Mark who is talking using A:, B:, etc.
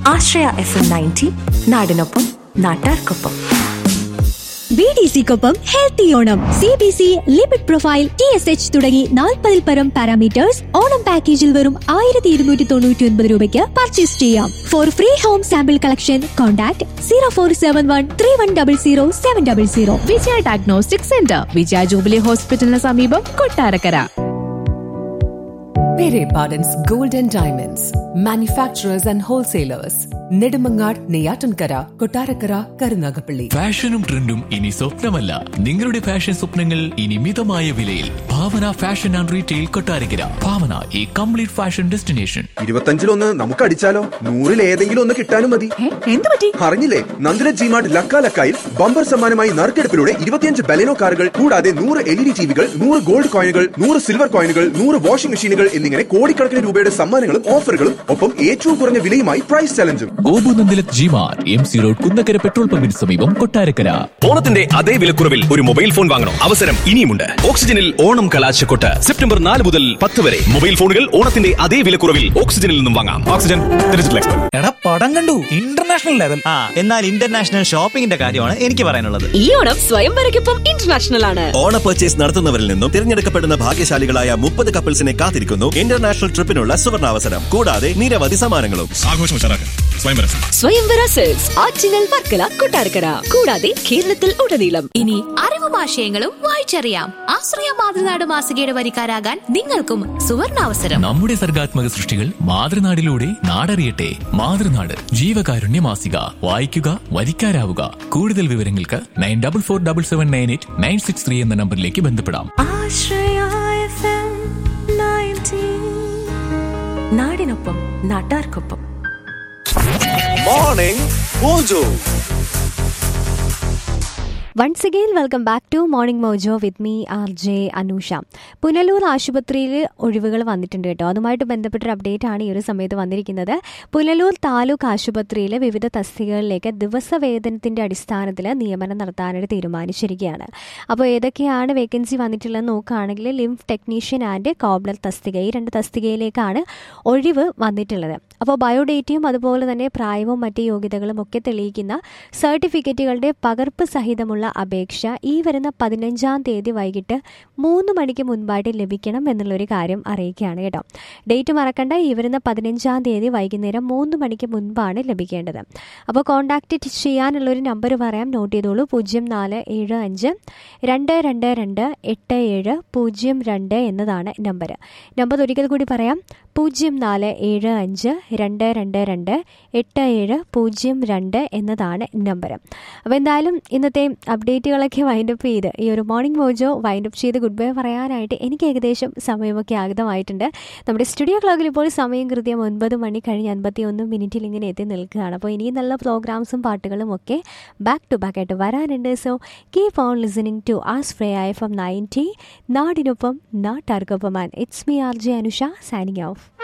A: ആശ്രയ F M ninety നാടിനൊപ്പം നാട്ടാർക്കൊപ്പം
B: B D സിക്കൊപ്പം healthy Onam C B C limit profile T S H തുടങ്ങി നാൽപ്പതിൽ പരം പാരാമീറ്റേഴ്സ് ഓണം പാക്കേജിൽ വെറും ആയിരത്തി ഇരുന്നൂറ്റി തൊണ്ണൂറ്റി ഒൻപത് രൂപയ്ക്ക് പർച്ചേസ് ചെയ്യാം for free home sample collection contact zero four seven one three one double zero seven double zero
C: Vijaya diagnostic centre Vijaya jubilee ഹോസ്പിറ്റലിന് സമീപം Kottarakkara
D: Pere Pardon's Gold and Diamonds, manufacturers and wholesalers. Nedumangad Neyyattinkara Kottarakkara Karunagappally
E: ഫാഷനും ട്രെൻഡും ഇനി സ്വപ്നമല്ല നിങ്ങളുടെ ഫാഷൻ സ്വപ്നങ്ങൾ ഇനി മിതമായ വിലയിൽ Bhavana fashion and retail Kottarakkara Bhavana ഈ complete fashion destination
F: ഇരുപത്തഞ്ചിലൊന്ന് നമുക്ക് അടിച്ചാലോ നൂറിൽ ഏതെങ്കിലും ഒന്ന് കിട്ടാനും മതി
C: എന്ത് പറ്റി
F: അറിഞ്ഞില്ലേ നന്ദിന ജിമാർട്ട് ലക്ക ലക്കായിൽ ബമ്പർ സമ്മാനമായി നറുക്കെടുപ്പിലൂടെ ഇരുപത്തിയഞ്ച് ബലെനോ കാറുകൾ കൂടാതെ നൂറ് എൽ ഇ ഡി ടിവികൾ നൂറ് ഗോൾഡ് കോയിനുകൾ നൂറ് സിൽവർ കോയിനുകൾ നൂറ് വാഷിംഗ് മെഷീനുകൾ എന്നിങ്ങനെ കോടിക്കണക്കിന് രൂപയുടെ സമ്മാനങ്ങളും ഓഫറുകളും ഒപ്പം ഏറ്റവും കുറഞ്ഞ വിലയുമായി പ്രൈസ് ചലഞ്ചും
E: ഗോപുനന്ദിലത് ജിമാർ M C road Kunnakkara petrol പമ്പിന് സമീപം കൊട്ടാരക്കര
G: ഓണത്തിന്റെ അതേ വിലക്കുറവിൽ ഒരു മൊബൈൽ ഫോൺ വാങ്ങണം അവസരം ഇനിയുമുണ്ട് ഓക്സിജനിൽ ഓണം കലാശക്കൊട്ട് സെപ്റ്റംബർ നാല് മുതൽ പത്ത് വരെ മൊബൈൽ ഫോണുകൾ ഓണത്തിന്റെ അതേ വിലക്കുറവിൽ ഓക്സിജനിൽ നിന്നും വാങ്ങാം ഓക്സിജൻ ഡിജിറ്റൽ എക്സ്പെർട്ട്
H: എടാ പടം കണ്ടു ഇന്റർനാഷണൽ ലെവൽ ആ എന്നാൽ ഇന്റർനാഷണൽ ഷോപ്പിംഗിന്റെ കാര്യമാണ് എനിക്ക് പറയാനുള്ളത്
I: ഈ ഓണം സ്വയംവരയ്ക്കൊപ്പം ഇന്റർനാഷണൽ ആണ്
G: ഓണ പർച്ചേസ് നടത്തുന്നവരിൽ നിന്നും തിരഞ്ഞെടുക്കപ്പെടുന്ന ഭാഗ്യശാലികളായ മുപ്പത് കപ്പിൾസിനെ കാത്തിരിക്കുന്നു ഇന്റർനാഷണൽ ട്രിപ്പിനുള്ള സുവർണാവസരം കൂടാതെ നിരവധി സമ്മാനങ്ങളും ആഘോഷം
I: സ്വയംവര സെൽസ് ആറ്റിങ്ങൽ വർക്കല കൊട്ടാരക്കര കൂടാതെ കേരളത്തിൽ ഉടനീളം
J: ഇനി അറിവും ആശയങ്ങളും വായിച്ചറിയാം ആശ്രയ മാതൃനാട് മാസികയുടെ വരിക്കാരാകാൻ നിങ്ങൾക്കും സുവർണാവസരം
E: നമ്മുടെ സർഗാത്മക സൃഷ്ടികൾ മാതൃനാടിലൂടെ നാടറിയട്ടെ മാതൃനാട് ജീവകാരുണ്യ മാസിക വായിക്കുക വരിക്കാരാവുക കൂടുതൽ വിവരങ്ങൾക്ക് nine double four double seven nine eight nine six three എന്ന നമ്പറിലേക്ക് ബന്ധപ്പെടാം
A: ആശ്രയ എഫ് എം നയൻറ്റി നാടിനൊപ്പം നാട്ടാർക്കൊപ്പം
G: morning mojo
B: once again welcome back to morning mojo with me R J Anusha Punalur ആശുപത്രിയിൽ ഒഴിവുകൾ വന്നിട്ടുണ്ട് കേട്ടോ അതുമായിട്ട് ബന്ധപ്പെട്ടൊരു അപ്ഡേറ്റ് ആണ് ഈ ഒരു സമയത്ത് വന്നിരിക്കുന്നത് പുനലൂർ താലൂക്ക് ആശുപത്രിയിൽ വിവിധ തസ്തികകളിലേക്ക് ദിവസവേതനത്തിൻ്റെ അടിസ്ഥാനത്തിൽ നിയമനം നടത്താനായിട്ട് തീരുമാനിച്ചിരിക്കുകയാണ് അപ്പോൾ ഏതൊക്കെയാണ് വേക്കൻസി വന്നിട്ടുള്ളതെന്ന് നോക്കുകയാണെങ്കിൽ ലിംഫ് ടെക്നീഷ്യൻ ആൻഡ് കോബ്ലർ തസ്തിക ഈ രണ്ട് തസ്തികയിലേക്കാണ് ഒഴിവ് വന്നിട്ടുള്ളത് അപ്പോൾ ബയോഡേറ്റയും അതുപോലെ തന്നെ പ്രായവും മറ്റ് യോഗ്യതകളും ഒക്കെ തെളിയിക്കുന്ന സർട്ടിഫിക്കറ്റുകളുടെ പകർപ്പ് സഹിതമുള്ള അപേക്ഷ ഈ വരുന്ന പതിനഞ്ചാം തീയതി വൈകിട്ട് മൂന്ന് മണിക്ക് മുൻപായിട്ട് ലഭിക്കണം എന്നുള്ളൊരു കാര്യം അറിയിക്കുകയാണ് കേട്ടോ ഡേറ്റ് മറക്കണ്ട ഈ വരുന്ന പതിനഞ്ചാം തീയതി വൈകുന്നേരം മൂന്ന് മണിക്ക് മുൻപാണ് ലഭിക്കേണ്ടത് അപ്പോൾ കോൺടാക്റ്റ് ചെയ്യാനുള്ളൊരു നമ്പർ പറയാം നോട്ട് ചെയ്തോളൂ പൂജ്യം നാല് ഏഴ് അഞ്ച് രണ്ട് രണ്ട് രണ്ട് എട്ട് ഏഴ് പൂജ്യം രണ്ട് എന്നതാണ് നമ്പർ നമ്പർ ഒരിക്കൽ കൂടി പറയാം പൂജ്യം നാല് ഏഴ് അഞ്ച് രണ്ട് രണ്ട് രണ്ട് എട്ട് ഏഴ് പൂജ്യം രണ്ട് എന്നതാണ് നമ്പർ അപ്പോൾ എന്തായാലും ഇന്നത്തെ അപ്ഡേറ്റുകളൊക്കെ വൈൻഡപ്പ് ചെയ്ത് ഈ ഒരു മോർണിംഗ് മോജോ വൈൻഡപ്പ് ചെയ്ത് ഗുഡ് ബൈ പറയാനായിട്ട് എനിക്ക് ഏകദേശം സമയമൊക്കെ ആഗതമായിട്ടുണ്ട് നമ്മുടെ സ്റ്റുഡിയോ ക്ലോക്കിൽ ഇപ്പോൾ സമയം കൃത്യം ഒൻപത് മണി കഴിഞ്ഞ് അൻപത്തി ഒന്ന് മിനിറ്റിൽ ഇങ്ങനെ എത്തി നിൽക്കുകയാണ് അപ്പോൾ ഇനിയും നല്ല പ്രോഗ്രാംസും പാട്ടുകളും ഒക്കെ ബാക്ക് ടു ബാക്ക് ആയിട്ട് വരാനുണ്ട് so keep on listening to us Friday from ninety നാടിനൊപ്പം നാട്ടാർക്കൊപ്പം and it's me R J Anusha signing of